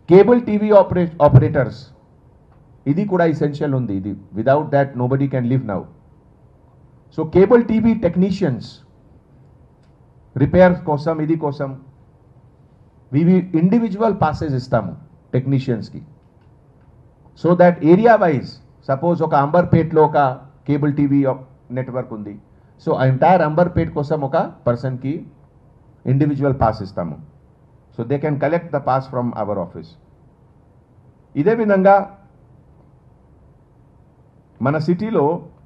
cable TV ఆపరే operators ఇది కూడా essential ఉంది ఇది without that nobody can live now so cable TV technicians repair కోసం ఇది కోసం వివి ఇండివిజువల్ పాసెస్ ఇస్తాము టెక్నీషియన్స్కి so that area wise suppose ఒక అంబర్పేట్లో ఒక కేబుల్ టీవీ నెట్వర్క్ ఉంది సో ఆ ఎంటైర్ అంబర్పేట్ కోసం ఒక పర్సన్కి ఇండివిజువల్ పాస్ ఇస్తాము so they can collect the pass from our office ఇదే విధంగా మన సిటీలో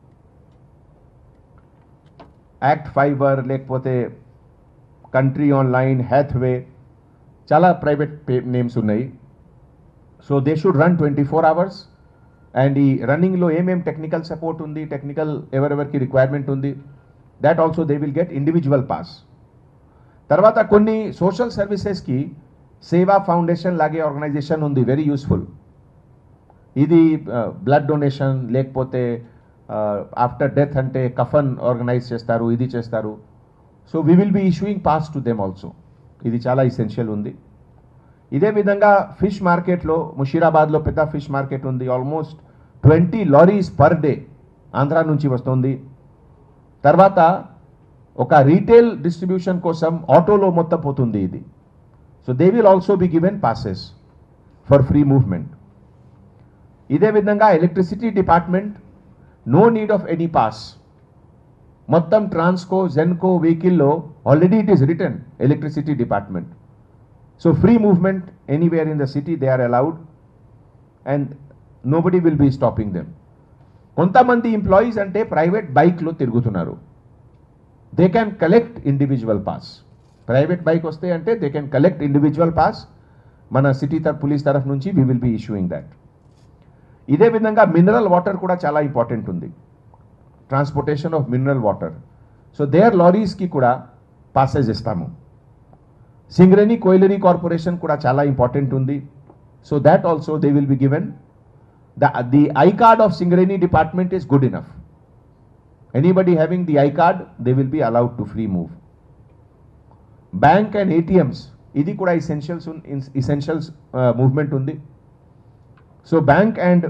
యాక్ట్ ఫైబర్ లేకపోతే కంట్రీ ఆన్లైన్ హ్యాత్వే చాలా ప్రైవేట్ పే నేమ్స్ ఉన్నాయి so they should run twenty four hours and ఈ రన్నింగ్లో ఏమేం టెక్నికల్ సపోర్ట్ ఉంది టెక్నికల్ ఎవరెవరికి రిక్వైర్మెంట్ ఉంది that also they will get individual pass తర్వాత కొన్ని సోషల్ సర్వీసెస్కి సేవా ఫౌండేషన్ లాగే ఆర్గనైజేషన్ ఉంది వెరీ యూస్ఫుల్ ఇది బ్లడ్ డొనేషన్ లేకపోతే ఆఫ్టర్ డెత్ అంటే కఫన్ ఆర్గనైజ్ చేస్తారు ఇది చేస్తారు so we will be issuing pass to them also ఇది చాలా ఇసెన్షియల్ ఉంది ఇదే విధంగా ఫిష్ మార్కెట్లో ముషీరాబాద్లో పెద్ద ఫిష్ మార్కెట్ ఉంది almost twenty lorries per day Andhra నుంచి వస్తుంది తర్వాత ఒక రీటైల్ డిస్ట్రిబ్యూషన్ కోసం ఆటోలో మొత్తం పోతుంది ఇది so they will also be given passes for free movement ఇదే విధంగా electricity department no need of any pass మొత్తం ట్రాన్స్కో జెన్కో వెహికల్లో already it is return electricity department so free movement anywhere in the city they are allowed and nobody will be stopping them కొంతమంది employees అంటే private బైక్లో తిరుగుతున్నారు they can collect individual pass private bike వస్తే అంటే they can collect individual pass మన city తరఫు police తరఫు నుంచి we will be issuing that ఇదే విధంగా మినరల్ వాటర్ కూడా చాలా ఇంపార్టెంట్ ఉంది transportation of mineral water so there లారీస్కి కూడా పాసెస్ ఇస్తాము సింగరేణి కోయిలరీ కార్పొరేషన్ కూడా చాలా ఇంపార్టెంట్ ఉంది so that also they will be given the the I card of Singareni department is good enough anybody having the I card they will be allowed to free move bank and ATMs ఇది కూడా essentials essentials movement ఉంది so bank and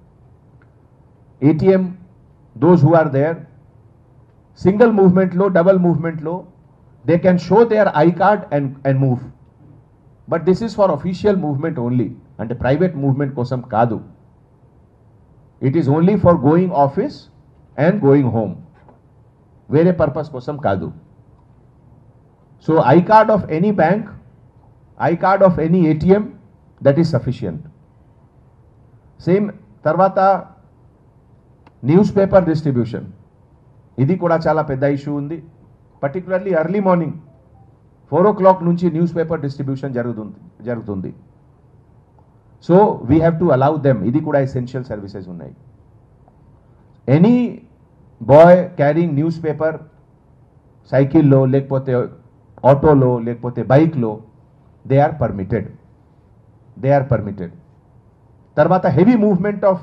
ATM those who are there single మూవ్మెంట్లో double మూవ్మెంట్లో they can show their I card and and move but this is for official movement only అంటే private movement కోసం కాదు it is only for going office and going home వేరే purpose కోసం కాదు so I card of any bank I card of any ATM that is sufficient same తర్వాత newspaper distribution ఇది కూడా చాలా పెద్ద ఇష్యూ ఉంది particularly early morning four o'clock నుంచి న్యూస్ పేపర్ డిస్ట్రిబ్యూషన్ జరుగుతుంది జరుగుతుంది so we have to allow them ఇది కూడా ఎసెన్షియల్ సర్వీసెస్ ఉన్నాయి any boy carrying news paper సైకిల్లో లేకపోతే ఆటోలో లేకపోతే బైక్లో they are permitted they are permitted తర్వాత heavy movement of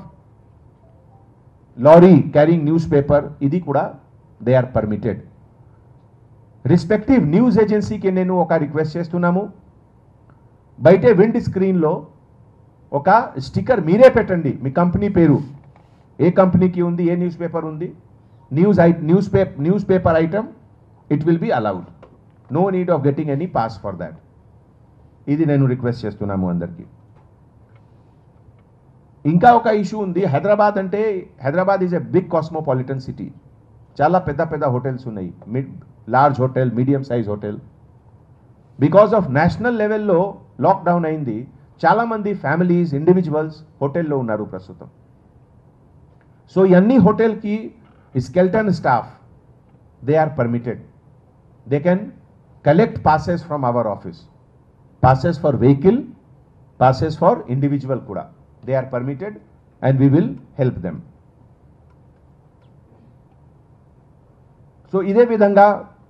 lorry carrying newspaper ఇది కూడా they are permitted respective news ఏజెన్సీకి నేను ఒక రిక్వెస్ట్ చేస్తున్నాము బయటే విండ్ స్క్రీన్లో ఒక స్టిక్కర్ మీరే పెట్టండి మీ కంపెనీ పేరు ఏ కంపెనీకి ఉంది ఏ న్యూస్ పేపర్ ఉంది news I newspaper newspaper item it will be allowed no need of getting any pass for that ఇది నేను రిక్వెస్ట్ చేస్తున్నాము అందరికీ ఇంకా ఒక ఇష్యూ ఉంది హైదరాబాద్ అంటే Hyderabad is a big cosmopolitan city చాలా పెద్ద పెద్ద హోటల్స్ ఉన్నాయి mid large hotel medium size hotel because of national లెవెల్లో లాక్డౌన్ అయింది చాలామంది ఫ్యామిలీస్ ఇండివిజువల్స్ హోటల్లో ఉన్నారు ప్రస్తుతం సో ఇవన్నీ హోటల్కి skeleton staff they are permitted they can collect passes from our office passes for vehicle passes for individual కూడా they are permitted and we will help them so ఇదే విధంగా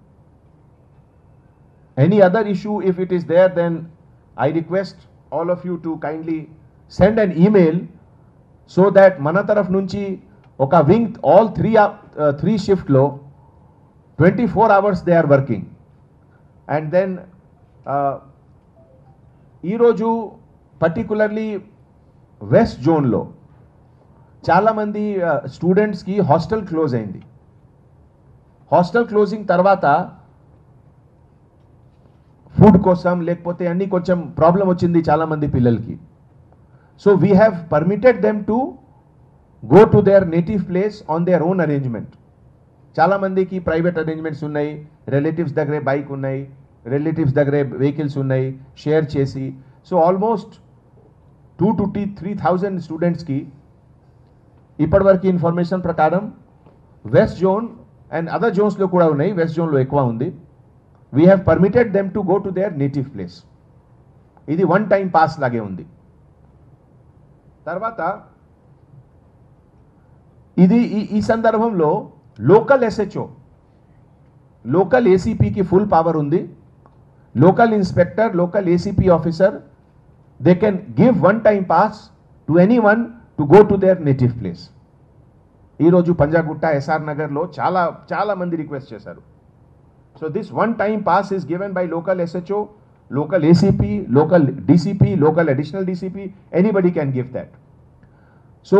any other issue if it is there then I request all of you to kindly send an email so that మన తరఫు నుంచి ఒక wing all three three షిఫ్ట్లో twenty four hours they are working and then ఈరోజు particularly west జోన్లో చాలామంది స్టూడెంట్స్కి hostel close అయింది హాస్టల్ క్లోజింగ్ తర్వాత ఫుడ్ కోసం లేకపోతే అన్ని కొంచెం ప్రాబ్లం వచ్చింది చాలామంది పిల్లలకి so we have permitted them to go to their native place on their own arrangement చాలామందికి ప్రైవేట్ అరేంజ్మెంట్స్ ఉన్నాయి రిలేటివ్స్ దగ్గరే బైక్ ఉన్నాయి రిలేటివ్స్ దగ్గరే వెహికల్స్ ఉన్నాయి షేర్ చేసి సో ఆల్మోస్ట్ టూ టు టీ త్రీ థౌజండ్ స్టూడెంట్స్కి ఇప్పటివరకు ఇన్ఫర్మేషన్ ప్రకారం వెస్ట్ జోన్ అండ్ అదర్ జోన్స్లో కూడా ఉన్నాయి వెస్ట్ జోన్లో ఎక్కువ ఉంది we have permitted them to go to their native place ఇది వన్ టైం పాస్ లాగే ఉంది తర్వాత ఇది ఈ- ఈ సందర్భంలో లోకల్ ఎస్హెచ్ఓ లోకల్ ఏసీపీకి ఫుల్ పవర్ ఉంది local inspector local ACP officer they can give one time pass to anyone to go to their native place ఈరోజు పంజాగుట్ట ఎస్ఆర్ నగర్లో చాలా చాలా మంది రిక్వెస్ట్ చేశారు so this one time pass is given by local SHO local ACP local DCP local additional DCP anybody can give that so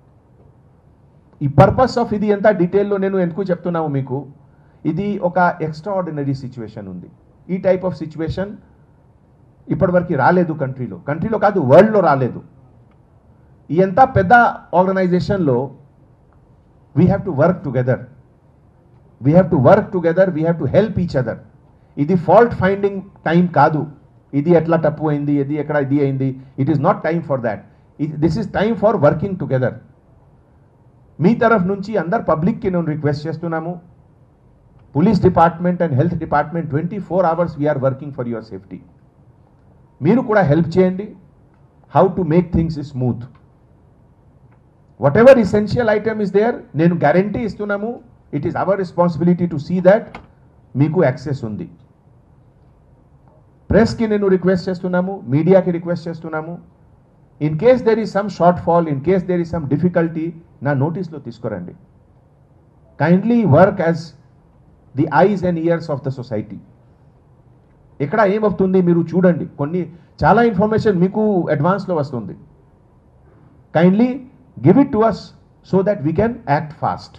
ఈ purpose of ఇది ఎంత డీటెయిల్లో నేను ఎందుకు చెప్తున్నాము మీకు ఇది ఒక ఎక్స్ట్రా ఆర్డినరీ సిచ్యువేషన్ ఉంది ఈ టైప్ ఆఫ్ సిచ్యువేషన్ ఇప్పటివరకు రాలేదు కంట్రీలో కంట్రీలో కాదు వరల్డ్లో రాలేదు ఈ ఎంత పెద్ద ఆర్గనైజేషన్లో we have to work together we have to work together we have to help each other ఇది ఫాల్ట్ ఫైండింగ్ టైం కాదు ఇది ఎట్లా తప్పు అయింది ఇది ఎక్కడ ఇది అయింది it is not time for that this is time for working together మీ తరఫు నుంచి అందరు పబ్లిక్కి నేను రిక్వెస్ట్ చేస్తున్నాము police department and health department twenty four hours we are working for your safety మీరు కూడా హెల్ప్ చేయండి how to make things smooth whatever essential item is there నేను గ్యారంటీ ఇస్తున్నాము it is our responsibility to see that మీకు access ఉంది ప్రెస్కి నేను request చేస్తున్నాము మీడియాకి రిక్వెస్ట్ చేస్తున్నాము in case there is some shortfall in case there is some difficulty నా నోటీస్లో తీసుకురండి kindly work as the eyes and ears of the society ఇక్కడ ఏమవుతుంది మీరు చూడండి కొన్ని చాలా ఇన్ఫర్మేషన్ మీకు అడ్వాన్స్లో వస్తుంది kindly give it to us so that we can act fast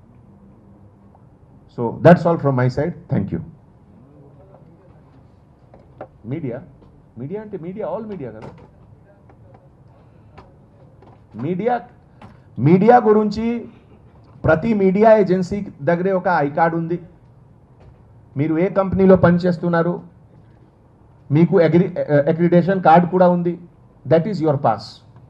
so that's all from my side thank you media media అంటే మీడియా ఆల్ మీడియా కదా మీడియా మీడియా గురించి ప్రతి మీడియా ఏజెన్సీ దగ్గరే ఒక ఐ కార్డ్ ఉంది మీరు ఏ కంపెనీలో పనిచేస్తున్నారు మీకు అగ్రి అక్రిడేషన్ కార్డ్ కూడా ఉంది that is your pass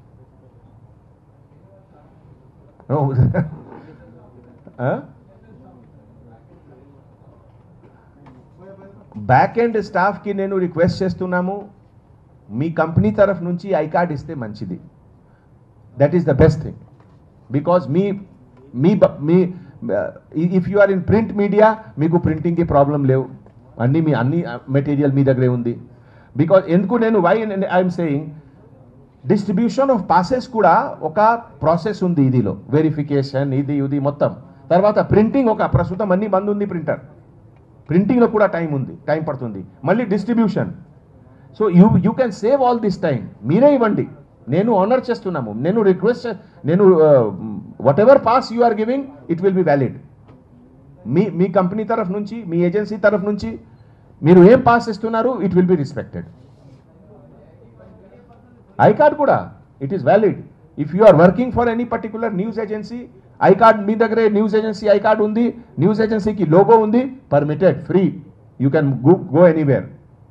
back end స్టాఫ్కి నేను రిక్వెస్ట్ చేస్తున్నాము మీ కంపెనీ తరఫు నుంచి ఐ కార్డ్ ఇస్తే మంచిది that is the best thing because మీ మీ బ- మీ if you are in print media మీకు ప్రింటింగ్కి ప్రాబ్లం లేవు అన్ని మీ అన్ని మెటీరియల్ మీ దగ్గరే ఉంది బికాజ్ ఎందుకు నేను why I'm saying distribution of passes కూడా ఒక ప్రాసెస్ ఉంది ఇదిలో వెరిఫికేషన్ ఇది ఇది మొత్తం తర్వాత ప్రింటింగ్ ఒక ప్రస్తుతం అన్ని బంద్ ఉంది ప్రింటర్ ప్రింటింగ్లో కూడా టైం ఉంది టైం పడుతుంది మళ్ళీ distribution so you you can save all this time మీరే ఇవ్వండి నేను ఆనర్ చేస్తున్నాము నేను రిక్వెస్ట్ నేను whatever pass you are giving it will be valid మీ మీ కంపెనీ తరఫు నుంచి మీ ఏజెన్సీ తరఫు నుంచి మీరు ఏం పాస్ ఇస్తున్నారు it will be respected I card కూడా it is valid if you are working for any particular news agency I card మీ దగ్గరే న్యూస్ ఏజెన్సీ ఐ కార్డ్ ఉంది న్యూస్ ఏజెన్సీకి లోగో ఉంది permitted free you can go go anywhere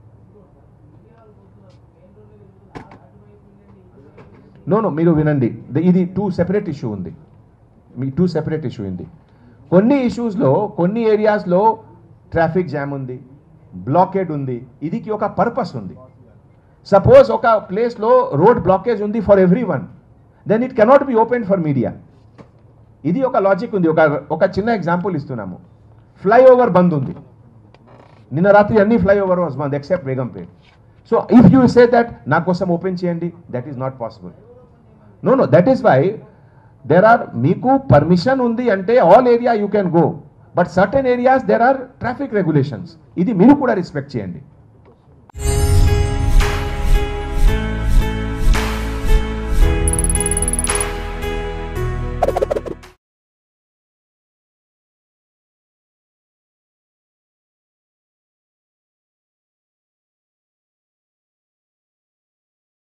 no no మీరు వినండి the- ఇది two separate issue ఉంది మీ two separate issue ఉంది కొన్ని ఇష్యూస్లో కొన్ని ఏరియాస్లో ట్రాఫిక్ జామ్ ఉంది బ్లాకేడ్ ఉంది ఇదికి ఒక పర్పస్ ఉంది సపోజ్ ఒక ప్లేస్లో రోడ్ బ్లాకేజ్ ఉంది for everyone then it cannot be open for media ఇది ఒక లాజిక్ ఉంది ఒక ఒక చిన్న ఎగ్జాంపుల్ ఇస్తున్నాము ఫ్లైఓవర్ బంద్ ఉంది నిన్న రాత్రి అన్ని flyover was bandh except Begumpet so if you say that నా కోసం ఓపెన్ చేయండి that is not possible no no that is why there are మీకు పర్మిషన్ ఉంది అంటే all area you can go but certain areas there are traffic regulations ఇది మీరు కూడా respect చేయండి